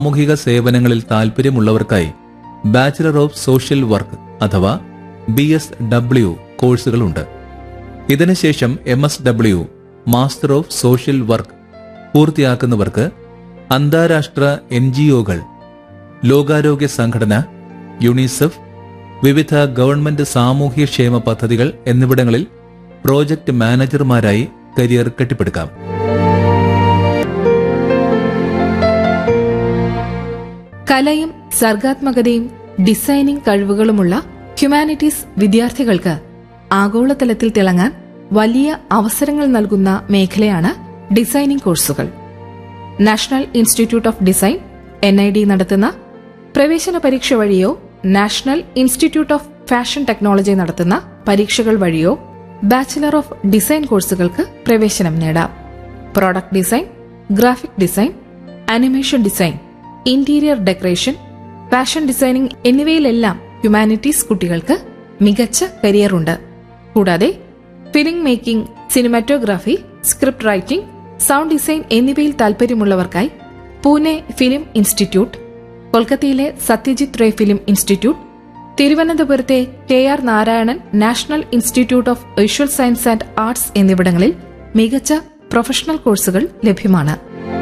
സാമൂഹിക സേവനങ്ങളിൽ താൽപ്പര്യമുള്ളവർക്കായി ബാച്ചിലർ ഓഫ് സോഷ്യൽ വർക്ക് അഥവാ ബി എസ് ഡബ്ല്യു കോഴ്സുകളുണ്ട് ഇതിനുശേഷം M S W master of social work പൂർത്തിയാക്കുന്നവർക്ക് അന്താരാഷ്ട്ര എൻ ജി ഒകൾ ലോകാരോഗ്യ സംഘടന യുണിസെഫ് വിവിധ ഗവൺമെന്റ് സാമൂഹ്യക്ഷേമ പദ്ധതികൾ എന്നിവിടങ്ങളിൽ പ്രോജക്ട് മാനേജർമാരായി കരിയർ കെട്ടിപ്പടുക്കാം കലയും സർഗാത്മകതയും ഡിസൈനിംഗ് കഴിവുകളുമുള്ള ഹ്യൂമാനിറ്റീസ് വിദ്യാർത്ഥികൾക്ക് ആഗോളതലത്തിൽ തിളങ്ങാൻ വലിയ അവസരങ്ങൾ നൽകുന്ന മേഖലയാണ് ഡിസൈനിംഗ് കോഴ്സുകൾ national institute of design N I D നടത്തുന്ന പ്രവേശന പരീക്ഷ വഴിയോ national institute of fashion technology നടത്തുന്ന പരീക്ഷകൾ വഴിയോ ബാച്ചിലർ ഓഫ് ഡിസൈൻ കോഴ്സുകൾക്ക് പ്രവേശനം നേടാം product design graphic design animation design interior decoration fashion designing എന്നിവയിലെല്ലാം ഹ്യൂമാനിറ്റീസ് കുട്ടികൾക്ക് മികച്ച കരിയറുണ്ട് കൂടാതെ film making cinematography script writing sound design എന്നിവയിൽ താൽപര്യമുള്ളവർക്കായി പൂനെ ഫിലിം ഇൻസ്റ്റിറ്റ്യൂട്ട് കൊൽക്കത്തയിലെ സത്യജിത് റേ ഫിലിം ഇൻസ്റ്റിറ്റ്യൂട്ട് തിരുവനന്തപുരത്തെ K R Narayanan national institute of visual science and arts എന്നിവിടങ്ങളിൽ മികച്ച പ്രൊഫഷണൽ കോഴ്സുകൾ ലഭ്യമാണ്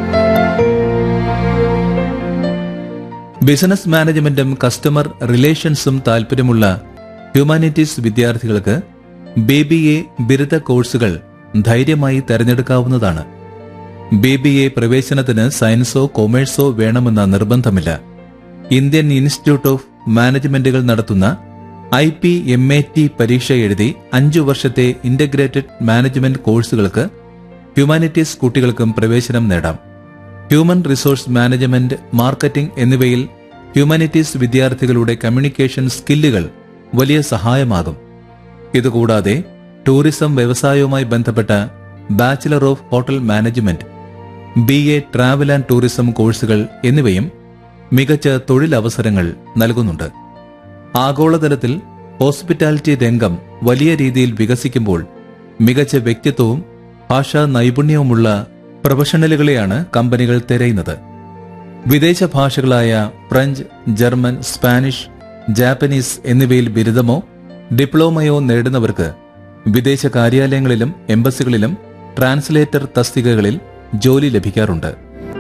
ബിസിനസ് മാനേജ്മെന്റും കസ്റ്റമർ റിലേഷൻസും താൽപ്പര്യമുള്ള ഹ്യൂമാനിറ്റീസ് വിദ്യാർത്ഥികൾക്ക് ബി ബി എ ബിരുദ കോഴ്സുകൾ ധൈര്യമായി തെരഞ്ഞെടുക്കാവുന്നതാണ് ബി ബി എ പ്രവേശനത്തിന് സയൻസോ കൊമേഴ്സോ വേണമെന്ന നിർബന്ധമില്ല ഇന്ത്യൻ ഇൻസ്റ്റിറ്റ്യൂട്ട് ഓഫ് മാനേജ്മെന്റുകൾ നടത്തുന്ന I P M A T പരീക്ഷ എഴുതി അഞ്ചു വർഷത്തെ ഇന്റഗ്രേറ്റഡ് മാനേജ്മെന്റ് കോഴ്സുകൾക്ക് ഹ്യൂമാനിറ്റീസ് കുട്ടികൾക്കും പ്രവേശനം നേടാം ഹ്യൂമൻ റിസോഴ്സ് മാനേജ്മെന്റ് മാർക്കറ്റിംഗ് എന്നിവയിൽ ഹ്യൂമാനിറ്റീസ് വിദ്യാർത്ഥികളുടെ കമ്മ്യൂണിക്കേഷൻ സ്കില്ലുകൾ വലിയ സഹായമാകും ഇതുകൂടാതെ ടൂറിസം വ്യവസായവുമായി ബന്ധപ്പെട്ട bachelor of hotel management B A travel and tourism കോഴ്സുകൾ എന്നിവയും മികച്ച തൊഴിലവസരങ്ങൾ നൽകുന്നുണ്ട് ആഗോളതലത്തിൽ ഹോസ്പിറ്റാലിറ്റി രംഗം വലിയ രീതിയിൽ വികസിക്കുമ്പോൾ മികച്ച വ്യക്തിത്വവും ഭാഷാ നൈപുണ്യവുമുള്ള പ്രൊഫഷണലുകളെയാണ് കമ്പനികൾ തിരയുന്നത് വിദേശ ഭാഷകളായ ഫ്രഞ്ച് ജർമ്മൻ സ്പാനിഷ് ജാപ്പനീസ് എന്നിവയിൽ ബിരുദമോ ഡിപ്ലോമയോ നേടുന്നവർക്ക് വിദേശ കാര്യാലയങ്ങളിലും എംബസികളിലും ട്രാൻസ്ലേറ്റർ തസ്തികകളിൽ ജോലി ലഭിക്കാറുണ്ട്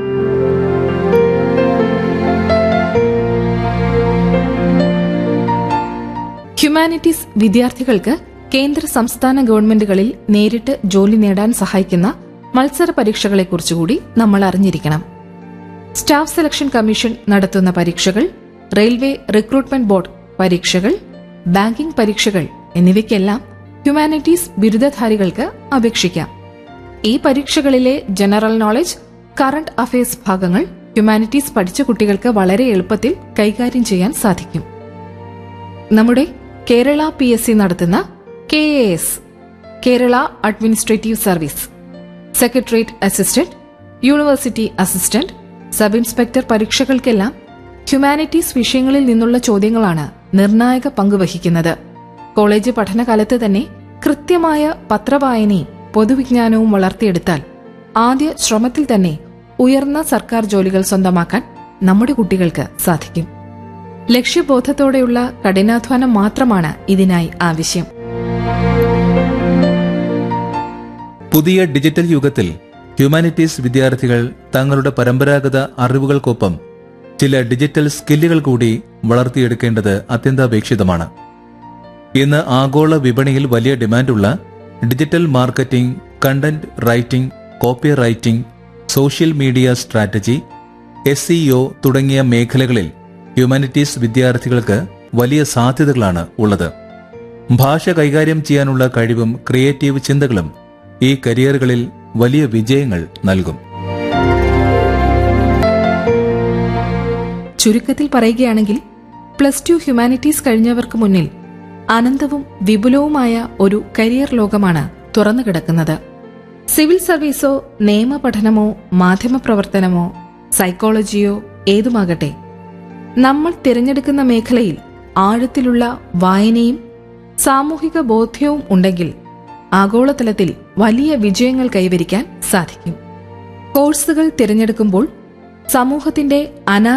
ഹ്യൂമാനിറ്റീസ് വിദ്യാർത്ഥികൾക്ക് കേന്ദ്ര സംസ്ഥാന ഗവൺമെന്റുകളിൽ നേരിട്ട് ജോലി നേടാൻ സഹായിക്കുന്ന മത്സര പരീക്ഷകളെക്കുറിച്ചുകൂടി നമ്മൾ അറിഞ്ഞിരിക്കണം സ്റ്റാഫ് സെലക്ഷൻ കമ്മീഷൻ നടത്തുന്ന പരീക്ഷകൾ റെയിൽവേ റിക്രൂട്ട്മെന്റ് ബോർഡ് പരീക്ഷകൾ ബാങ്കിംഗ് പരീക്ഷകൾ എന്നിവയ്ക്കെല്ലാം ഹ്യൂമാനിറ്റീസ് ബിരുദധാരികൾക്ക് അപേക്ഷിക്കാം ഈ പരീക്ഷകളിലെ ജനറൽ നോളജ് കറന്റ് അഫയേഴ്സ് ഭാഗങ്ങൾ ഹ്യൂമാനിറ്റീസ് പഠിച്ച കുട്ടികൾക്ക് വളരെ എളുപ്പത്തിൽ കൈകാര്യം ചെയ്യാൻ സാധിക്കും നമ്മുടെ കേരള പി എസ് സി നടത്തുന്ന K A S Kerala administrative service secretariat assistant university assistant sub inspector പരീക്ഷകൾക്കെല്ലാം ഹ്യൂമാനിറ്റീസ് വിഷയങ്ങളിൽ നിന്നുള്ള ചോദ്യങ്ങളാണ് നിർണായക പങ്ക് വഹിക്കുന്നത് കോളേജ് പഠനകാലത്ത് തന്നെ കൃത്യമായ പത്രവായനയും പൊതുവിജ്ഞാനവും വളർത്തിയെടുത്താൽ ആദ്യ ശ്രമത്തിൽ തന്നെ ഉയർന്ന സർക്കാർ ജോലികൾ സ്വന്തമാക്കാൻ നമ്മുടെ കുട്ടികൾക്ക് സാധിക്കും ലക്ഷ്യബോധത്തോടെയുള്ള കഠിനാധ്വാനം മാത്രമാണ് ഇതിനായി ആവശ്യം പുതിയ ഡിജിറ്റൽ യുഗത്തിൽ ഹ്യൂമാനിറ്റീസ് വിദ്യാർത്ഥികൾ തങ്ങളുടെ പരമ്പരാഗത അറിവുകൾക്കൊപ്പം ചില ഡിജിറ്റൽ സ്കില്ലുകൾ കൂടി വളർത്തിയെടുക്കേണ്ടത് അത്യന്താപേക്ഷിതമാണ് ഇന്ന് ആഗോള വിപണിയിൽ വലിയ ഡിമാൻഡുള്ള digital marketing content writing copy writing social media strategy S CO തുടങ്ങിയ മേഖലകളിൽ ഹ്യൂമാനിറ്റീസ് വിദ്യാർത്ഥികൾക്ക് വലിയ സാധ്യതകളാണ് ഉള്ളത് ഭാഷ കൈകാര്യം ചെയ്യാനുള്ള കഴിവും ക്രിയേറ്റീവ് ചിന്തകളും ഈ കരിയറുകളിൽ വലിയ വിജയങ്ങൾ നൽകും ചുരുക്കത്തിൽ പറയുകയാണെങ്കിൽ പ്ലസ് ടു ഹ്യൂമാനിറ്റീസ് കഴിഞ്ഞവർക്ക് മുന്നിൽ അനന്തവും വിപുലവുമായ ഒരു കരിയർ ലോകമാണ് തുറന്നു കിടക്കുന്നത് സിവിൽ സർവീസോ നിയമപഠനമോ മാധ്യമപ്രവർത്തനമോ സൈക്കോളജിയോ ഏതുമാകട്ടെ നമ്മൾ തിരഞ്ഞെടുക്കുന്ന മേഖലയിൽ ആഴത്തിലുള്ള വായനയും സാമൂഹിക ബോധ്യവും ഉണ്ടെങ്കിൽ ആഗോളതലത്തിൽ വലിയ വിജയങ്ങൾ കൈവരിക്കാൻ സാധിക്കും കോഴ്സുകൾ തിരഞ്ഞെടുക്കുമ്പോൾ സമൂഹത്തിന്റെ അനാ